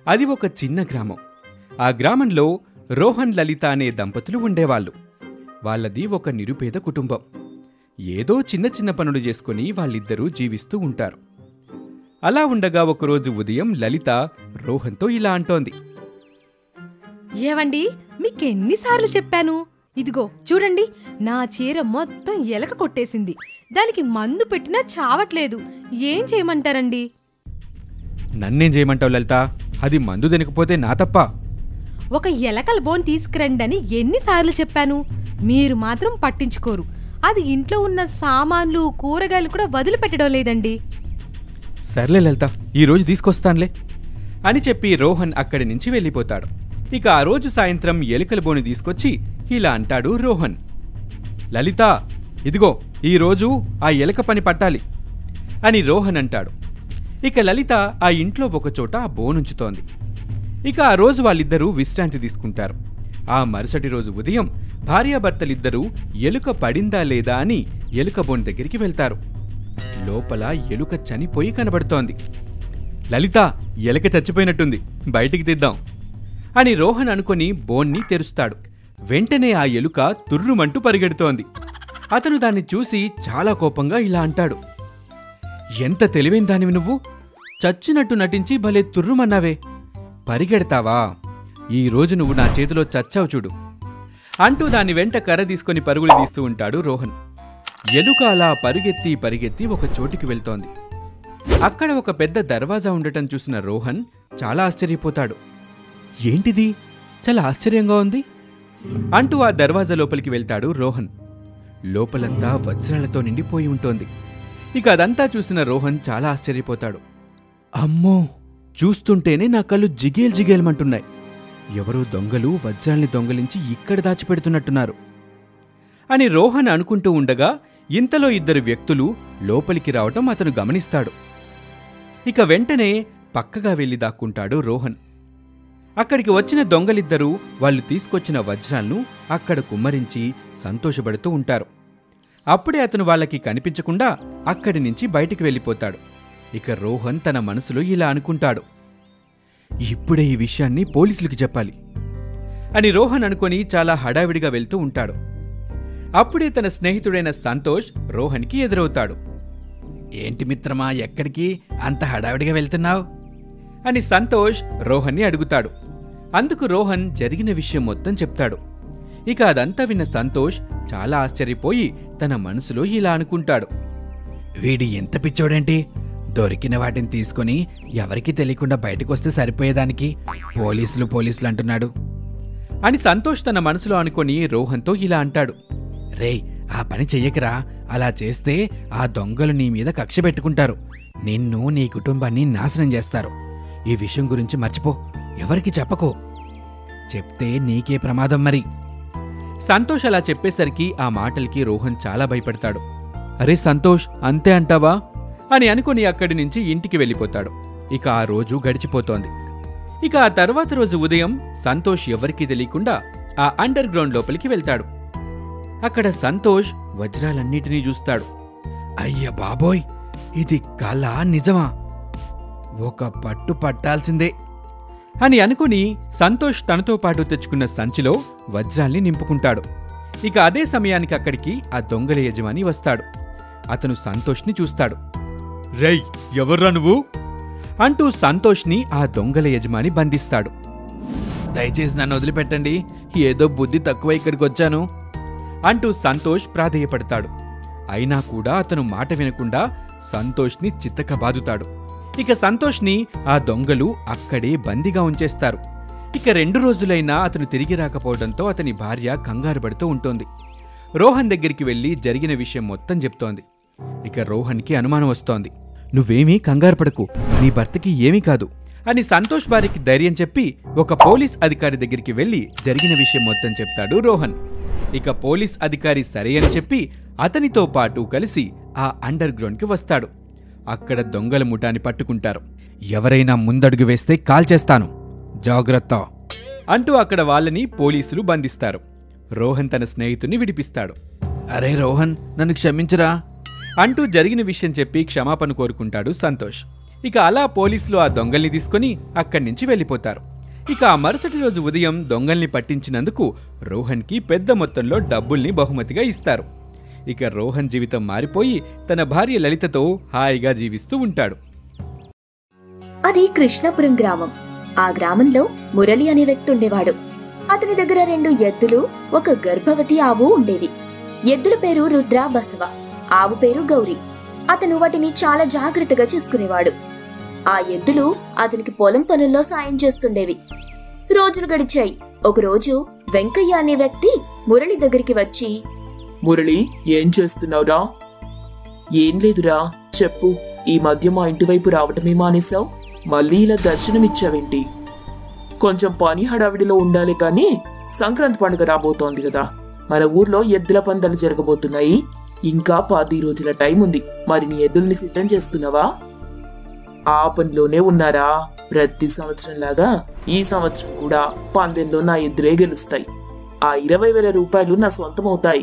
అది ఒక చిన్న గ్రామం ఆ గ్రామంలో రోహన్ లలిత అనే దంపతులు ఉండేవాళ్ళు వాళ్ళది ఒక నిరుపేద కుటుంబం ఏదో చిన్న చిన్న పనులు చేసుకుని వాళ్ళిద్దరూ జీవిస్తూ ఉంటారు అలా ఉండగా ఒకరోజు ఉదయం లలిత రోహన్తో ఇలా అంటోంది ఏవండి మీకెన్నిసార్లు చెప్పాను ఇదిగో చూడండి నా చీర మొత్తం ఎలక కొట్టేసింది దానికి మందు పెట్టినా చావట్లేదు ఏం చేయమంటారండి నన్నేం చేయమంటావు లలిత అది మందు తినకపోతే నా తప్ప ఒక ఎలకల బోన్ తీసుకురండి అని ఎన్నిసార్లు చెప్పాను మీరు మాత్రం పట్టించుకోరు అది ఇంట్లో ఉన్న సామాన్లు కూరగాయలు కూడా వదిలిపెట్టడం లేదండి సర్లే లలిత ఈరోజు తీసుకొస్తానులే అని చెప్పి రోహన్ అక్కడి నుంచి వెళ్ళిపోతాడు ఇక ఆ రోజు సాయంత్రం ఎలుకల బోని తీసుకొచ్చి ఇలా అంటాడు రోహన్ లలిత ఇదిగో ఈరోజు ఆ ఎలుక పని పట్టాలి అని రోహన్ అంటాడు ఇక లలిత ఆ ఇంట్లో ఒకచోట ఆ బోనుంచుతోంది ఇక ఆ రోజు వాళ్ళిద్దరూ విశ్రాంతి తీసుకుంటారు ఆ మరుసటి రోజు ఉదయం భార్యాభర్తలిద్దరూ ఎలుక పడిందా లేదా అని ఎలుక బోన్ దగ్గరికి వెళ్తారు లోపల ఎలుక చనిపోయి కనబడుతోంది లలిత ఎలుక చచ్చిపోయినట్టుంది బయటికి తీద్దాం అని రోహన్ అనుకొని బోన్ని తెరుస్తాడు వెంటనే ఆ ఎలుక తుర్రుమంటూ పరిగెడుతోంది అతను దాన్ని చూసి చాలా కోపంగా ఇలా అంటాడు ఎంత తెలివైన దానివి నువ్వు చచ్చినట్టు నటించి భలే తుర్రుమన్నావే పరిగెడతావా ఈ రోజు నువ్వు నా చేతిలో చచ్చావు చూడు అంటూ దాని వెంట కర్ర తీసుకొని పరుగులు తీస్తూ ఉంటాడు రోహన్ ఎలుక అలా పరుగెత్తి పరిగెత్తి ఒక చోటుకి వెళ్తోంది అక్కడ ఒక పెద్ద దర్వాజా ఉండటం చూసిన రోహన్ చాలా ఆశ్చర్యపోతాడు ఏంటిది చాలా ఆశ్చర్యంగా ఉంది అంటూ ఆ దర్వాజా లోపలికి వెళ్తాడు రోహన్ లోపలంతా వజ్రాలతో నిండిపోయి ఉంటోంది ఇక అదంతా చూసిన రోహన్ చాలా ఆశ్చర్యపోతాడు అమ్మో చూస్తుంటేనే నా కళ్ళు జిగేల్ జిగేల్మంటున్నాయి ఎవరో దొంగలు వజ్రాల్ని దొంగలించి ఇక్కడ దాచిపెడుతున్నట్టున్నారు అని రోహన్ అనుకుంటూ ఉండగా ఇంతలో ఇద్దరు వ్యక్తులు లోపలికి రావటం అతను గమనిస్తాడు ఇక వెంటనే పక్కగా వెళ్లి దాక్కుంటాడు రోహన్ అక్కడికి వచ్చిన దొంగలిద్దరూ వాళ్ళు తీసుకొచ్చిన వజ్రాలను అక్కడ కుమ్మరించి సంతోషపడుతూ ఉంటారు అప్పుడే అతను వాళ్ళకి కనిపించకుండా అక్కడి నుంచి బయటికి వెళ్ళిపోతాడు ఇక రోహన్ తన మనసులో ఇలా అనుకుంటాడు ఇప్పుడే ఈ విషయాన్ని పోలీసులకు చెప్పాలి అని రోహన్ అనుకొని చాలా హడావిడిగా వెళ్తూ ఉంటాడు అప్పుడే తన స్నేహితుడైన సంతోష్ రోహన్కి ఎదురవుతాడు ఏంటి మిత్రమా ఎక్కడికి అంత హడావిడిగా వెళ్తున్నావు అని సంతోష్ రోహన్ని అడుగుతాడు అందుకు రోహన్ జరిగిన విషయం మొత్తం చెప్తాడు ఇక అదంతా విన్న సంతోష్ చాలా ఆశ్చర్యపోయి తన మనసులో ఇలా అనుకుంటాడు వీడి ఎంత పిచ్చోడేంటి దొరికిన వాటిని తీసుకొని ఎవరికీ తెలియకుండా బయటకు వస్తే సరిపోయేదానికి పోలీసులు పోలీసులు అంటున్నాడు అని సంతోష్ తన మనసులో అనుకొని రోహన్తో ఇలా అంటాడు రేయ్ ఆ పని చెయ్యకరా అలా చేస్తే ఆ దొంగలు నీ మీద కక్ష పెట్టుకుంటారు నిన్ను నీ కుటుంబాన్ని నాశనం చేస్తారు ఈ విషయం గురించి మర్చిపో ఎవరికి చెప్పకో చెప్తే నీకే ప్రమాదం మరి సంతోష్ అలా చెప్పేసరికి ఆ మాటలకి రోహన్ చాలా భయపడతాడు అరే సంతోష్ అంతే అంటావా అని అనుకుని అక్కడి నుంచి ఇంటికి వెళ్ళిపోతాడు ఇక ఆ రోజు గడిచిపోతోంది ఇక ఆ తర్వాత రోజు ఉదయం సంతోష్ ఎవరికీ తెలియకుండా ఆ అండర్ గ్రౌండ్ లోపలికి వెళ్తాడు అక్కడ సంతోష్ వజ్రాలన్నిటినీ చూస్తాడు అయ్య బాబోయ్ ఇది కళ నిజమా ఒక పట్టు పట్టాల్సిందే అని అనుకుని సంతోష్ తనతో పాటు తెచ్చుకున్న సంచిలో వజ్రాల్ని నింపుకుంటాడు ఇక అదే సమయానికి అక్కడికి ఆ దొంగల యజమాని వస్తాడు అతను సంతోష్ని చూస్తాడు రేయ్ ఎవర్రా నువ్వు అంటూ సంతోష్ని ఆ దొంగల యజమాని బంధిస్తాడు దయచేసి నన్ను వదిలిపెట్టండి ఏదో బుద్ధి తక్కువ ఇక్కడికి వచ్చాను అంటూ సంతోష్ ప్రాధేయపడతాడు అయినా కూడా అతను మాట వినకుండా సంతోష్ని చిత్తక బాదుతాడు ఇక సంతోష్ని ఆ దొంగలు అక్కడే బందీగా ఉంచేస్తారు ఇక రెండు రోజులైనా అతను తిరిగి రాకపోవడంతో అతని భార్య కంగారు పడుతూ ఉంటుంది రోహన్ దగ్గరికి వెళ్లి జరిగిన విషయం మొత్తం చెప్తోంది ఇక రోహన్కి అనుమానం వస్తోంది నువ్వేమీ కంగారు పడకు నీ భర్తకి ఏమీ కాదు అని సంతోష్ భార్యకి ధైర్యం చెప్పి ఒక పోలీస్ అధికారి దగ్గరికి వెళ్లి జరిగిన విషయం మొత్తం చెప్తాడు రోహన్ ఇక పోలీస్ అధికారి సరే అని చెప్పి అతనితో పాటు కలిసి ఆ అండర్ గ్రౌండ్కి వస్తాడు అక్కడ దొంగల ముఠాని పట్టుకుంటారు ఎవరైనా ముందడుగు వేస్తే కాల్చేస్తాను జాగ్రత్త అంటూ అక్కడ వాళ్ళని పోలీసులు బంధిస్తారు రోహన్ తన స్నేహితుని విడిపిస్తాడు అరే రోహన్ నన్ను క్షమించరా అంటూ జరిగిన విషయం చెప్పి క్షమాపణ కోరుకుంటాడు సంతోష్ ఇక అలా పోలీసులు ఆ దొంగల్ని తీసుకొని అక్కడి నుంచి వెళ్ళిపోతారు ఇక ఆ మరుసటి రోజు ఉదయం దొంగల్ని పట్టించినందుకు రోహన్కి పెద్ద మొత్తంలో డబ్బుల్ని బహుమతిగా ఇస్తారు ఇక రోహన్ జీవితం మారిపోయి తన భార్య లలితతో హాయిగా జీవిస్తూ ఉంటాడు అది కృష్ణపురం గ్రామం ఆ గ్రామంలో మురళి అనే వ్యక్తి ఉండేవాడు అతని దగ్గర రెండు ఎద్దులు ఒక గర్భవతి ఆవు ఉండేవి ఎద్దుల పేరు రుద్ర బసవ ఆవు పేరు గౌరి అతను వాటిని చాలా జాగ్రత్తగా చూసుకునేవాడు ఆ ఎద్దులు అతనికి పొలం పనుల్లో సాయం చేస్తుండేవి రోజులు గడిచాయి ఒకరోజు వెంకయ్య అనే వ్యక్తి మురళి దగ్గరికి వచ్చి మురళి ఏం చేస్తున్నావురా ఏం లేదురా చెప్పు ఈ మధ్య మా ఇంటి వైపు రావటమే మానేశావు మళ్ళీ ఇలా దర్శనమిచ్చావేంటి కొంచెం పని హడావిడిలో ఉండాలి కానీ సంక్రాంతి పండుగ రాబోతోంది కదా మన ఊర్లో ఎద్దుల పందాలు జరగబోతున్నాయి ఇంకా పది రోజుల టైం ఉంది మరి నీ ఎద్దుల్ని సిద్ధం చేస్తున్నావా ఆ పనిలోనే ఉన్నారా ప్రతి సంవత్సరం లాగా ఈ సంవత్సరం కూడా పందెంలో నా ఎద్దులే గెలుస్తాయి ఆ ఇరవై వేల రూపాయలు నా సొంతమవుతాయి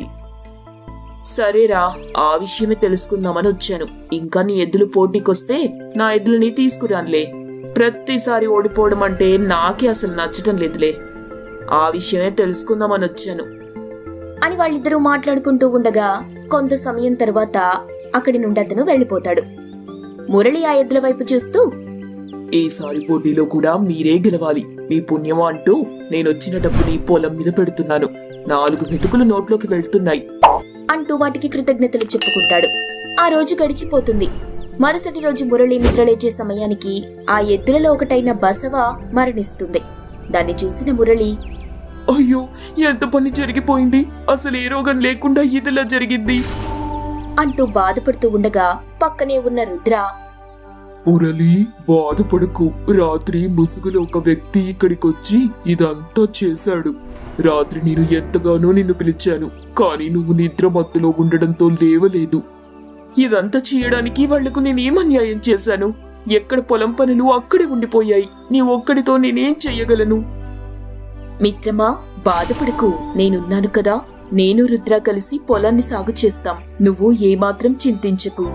సరేరా ఆ విషయమే తెలుసుకుందామని వచ్చాను ఇంకా నీ ఎద్దులు పోటీకొస్తే నా ఎద్దులని తీసుకురానులే ప్రతిసారి ఓడిపోవడం అంటే నాకే అసలు నచ్చటం లేదులే ఆ విషయమే తెలుసుకుందామని వచ్చాను అని వాళ్ళిద్దరూ మాట్లాడుకుంటూ ఉండగా కొంత సమయం తర్వాత అక్కడి నుండి అతను వెళ్లిపోతాడు మురళి ఆ ఎద్దుల వైపు చూస్తూ ఈసారి పోటీలో కూడా మీరే గెలవాలి మీ పుణ్యం అంటూ నేనొచ్చిన డబ్బుని పొలం మీద పెడుతున్నాను నాలుగు మెతుకులు నోట్లోకి వెళ్తున్నాయి అంటూ వాటికి కృతజ్ఞతలు చెప్పుకుంటాడు ఆ రోజు గడిచిపోతుంది మరుసటి రోజు మురళి నిద్రలేచే సమయానికి ఆ ఎద్దులలో ఒకటైన బసవ మరణిస్తుంది దాన్ని చూసిన మురళి అయ్యో ఎంత పని జరిగిపోయింది అసలు ఏ రోగం లేకుండా ఇదిలా జరిగింది అంటూ బాధపడుతూ ఉండగా పక్కనే ఉన్న రుద్ర మురళి బాధపడకు రాత్రి ముసుగులో ఒక వ్యక్తి ఇక్కడికొచ్చి ఇదంతా చేశాడు రాత్రి నేను ఎంతగానో నిన్ను పిలిచాను కానీ నువ్వు నిద్ర మత్తులో ఉండడంతో లేవలేదు ఇదంతా చేయడానికి వాళ్లకు నేనేం అన్యాయం చేశాను ఎక్కడ పొలం పనులు అక్కడే ఉండిపోయాయి నీ ఒక్కడితో నేనేం చెయ్యగలను మిత్రమా బాధపడకు నేనున్నాను కదా నేను రుద్ర కలిసి పొలాన్ని సాగు చేస్తాం నువ్వు ఏమాత్రం చింతించకు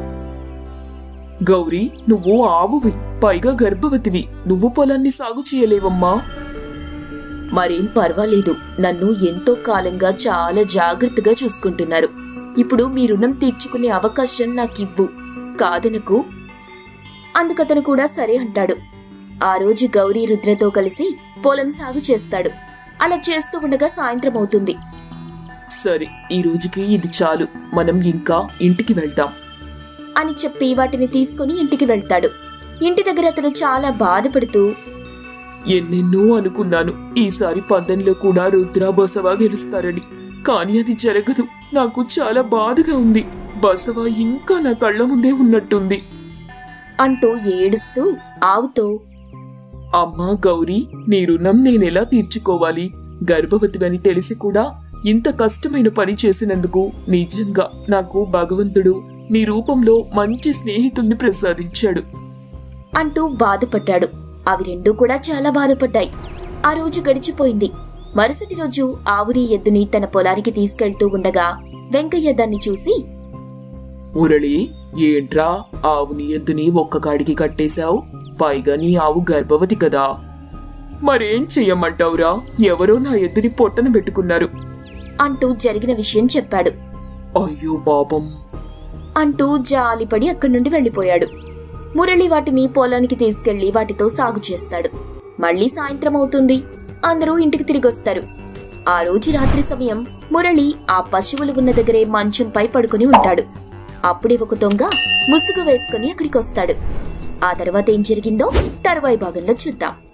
గౌరీ నువ్వు ఆవువి పైగా గర్భవతివి నువ్వు పొలాన్ని సాగు చేయలేవమ్మా మరేం పర్వాలేదు నన్ను ఎంతో కాలంగా చాలా జాగ్రత్తగా చూసుకుంటున్నారు ఇప్పుడు మీ రుణం తీర్చుకునే అవకాశం నాకివ్వు కాదనకు అందుకతను కూడా సరే అంటాడు ఆ రోజు గౌరీ రుద్రతో కలిసి పొలం సాగు చేస్తాడు అలా చేస్తూ ఉండగా సాయంత్రం అవుతుంది సరే ఈ రోజుకి ఇది చాలు మనం ఇంకా ఇంటికి వెళ్దాం అని చెప్పి వాటిని తీసుకుని ఇంటికి వెళ్తాడు ఇంటి దగ్గర అతను చాలా బాధపడుతూ ఎన్నెన్నో అనుకున్నాను ఈసారి పందెంలో కూడా రుద్ర బసవ గెలుస్తారని కానీ అది జరగదు నాకు చాలా బాధగా ఉంది బసవ ఇంకా నా కళ్ళ ముందే ఉన్నట్టుంది అంటూ ఏడుస్తూ ఆవుతో అమ్మా గౌరీ నీ రుణం నేనెలా తీర్చుకోవాలి గర్భవతివని తెలిసి కూడా ఇంత కష్టమైన పని చేసినందుకు నిజంగా నాకు భగవంతుడు నీ రూపంలో మంచి స్నేహితుణ్ణి ప్రసాదించాడు అంటూ బాధపడ్డాడు అవి రెండూ కూడా చాలా బాధపడ్డాయి ఆ రోజు గడిచిపోయింది మరుసటి రోజు ఆవుని ఎద్దుని తన పొలానికి తీసుకెళ్తూ ఉండగా వెంకయ్య దాన్ని చూసి మురళి ఏంట్రా ఆవుని ఎద్దుని ఒక్క కాడికి కట్టేశావు పైగా నీ ఆవు గర్భవతి కదా మరేం చెయ్యమంటావురా ఎవరో నా ఎద్దుని పొట్టన పెట్టుకున్నారు అంటూ జరిగిన విషయం చెప్పాడు అయ్యో పాపం అంటూ జాలిపడి అక్కడి నుండి వెళ్లిపోయాడు మురళి వాటిని పొలానికి తీసుకెళ్లి వాటితో సాగు చేస్తాడు మళ్ళీ సాయంత్రం అవుతుంది అందరూ ఇంటికి తిరిగొస్తారు ఆ రోజు రాత్రి సమయం మురళి ఆ పశువులు ఉన్న దగ్గరే మంచంపై పడుకుని ఉంటాడు అప్పుడే ఒక దొంగ ముసుగు వేసుకుని అక్కడికి వస్తాడు ఆ తర్వాత ఏం జరిగిందో తరువాయి భాగంలో చూద్దాం